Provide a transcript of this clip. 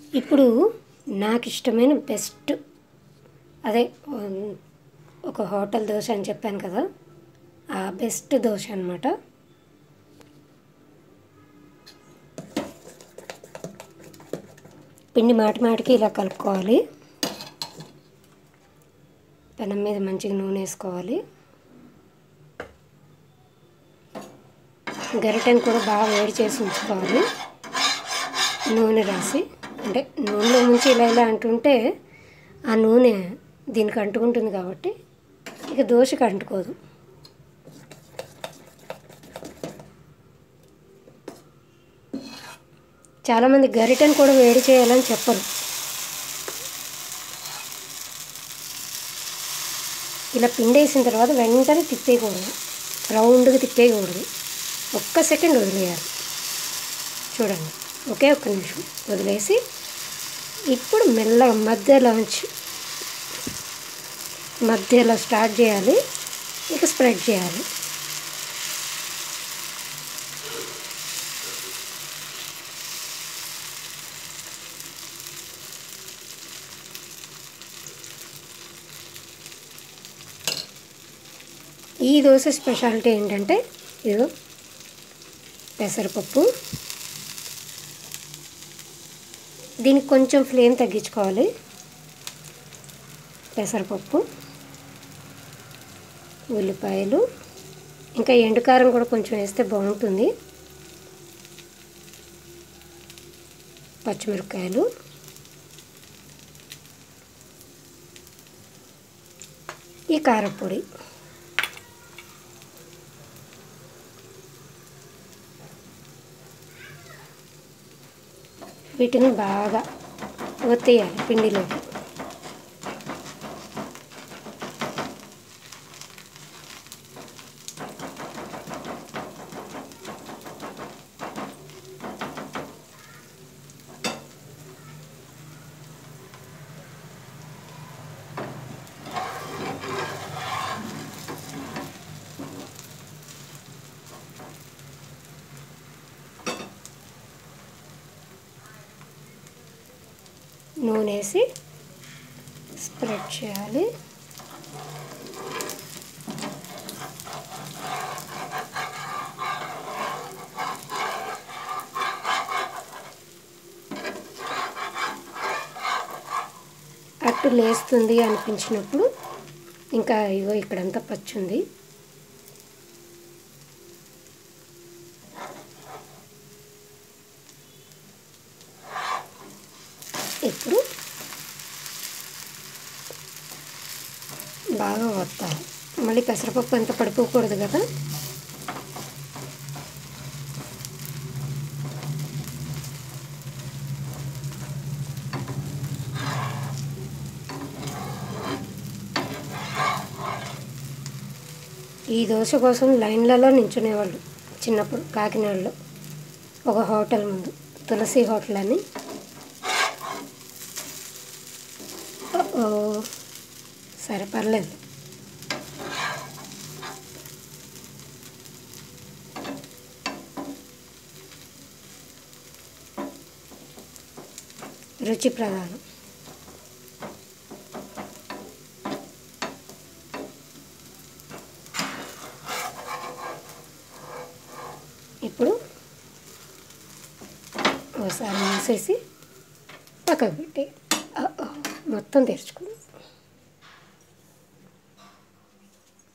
ఇప్పుడు నాకు ఇష్టమైన బెస్ట్ అదే ఉమ్, ఒక హోటల్ దోశ అని చెప్పాను కదా ఆ బెస్ట్ దోశ అనమాట పిండి మాటి మాటికి ఇలా కలుపుకోవాలి పెనం మీద మంచిగా నూనె వేసుకోవాలి గరిటెని కూడా బాగా వేడి చేసి ఉంచుకోవాలి నూనె రాసి అంటే నూనెలో ముంచి ఇలా ఇలా అంటుంటే ఆ నూనె దీనికి అంటుకుంటుంది కాబట్టి ఇక దోశకి అంటుకోదు చాలామంది గరిటెని కూడా వేడి చేయాలని చెప్పరు ఇలా పిండి వేసిన తర్వాత వెంటనే తిప్పేయకూడదు రౌండ్గా తిప్పేయకూడదు ఒక్క సెకండ్ వదిలేయాలి చూడండి ఒకే ఒక్క నిమిషం వదిలేసి ఇప్పుడు మెల్లగా మధ్యలోంచి మధ్యలో స్టార్ట్ చేయాలి ఇక స్ప్రెడ్ చేయాలి ఈ దోశ స్పెషాలిటీ ఏంటంటే ఇది పెసరపప్పు దీనికి కొంచెం ఫ్లేమ్ తగ్గించుకోవాలి పెసరపప్పు ఉల్లిపాయలు ఇంకా ఎండుకారం కూడా కొంచెం వేస్తే బాగుంటుంది పచ్చిమిరపకాయలు ఈ కారపొడి వీటిని బాగా ఒత్తేయాలి పిండిలోకి నూనె వేసి స్ప్రెడ్ చేయాలి అట్టు లేస్తుంది అనిపించినప్పుడు ఇంకా ఇగో ఇక్కడంతా పచ్చుంది ఇప్పుడు బాగా వత్తాలి మళ్ళీ పెసరపప్పు అంత పడిపోకూడదు కదా ఈ దోశ కోసం లైన్లలో నించునేవాళ్ళు చిన్నప్పుడు కాకినాడలో ఒక హోటల్ ముందు తులసి హోటల్ అని ఓ సరే పర్లేదు రుచి ప్రధానం ఇప్పుడు ఒకసారి మూసేసి పక్కకు పెట్టి ఆ, ఆ, మొత్తం తెరుచుకుంది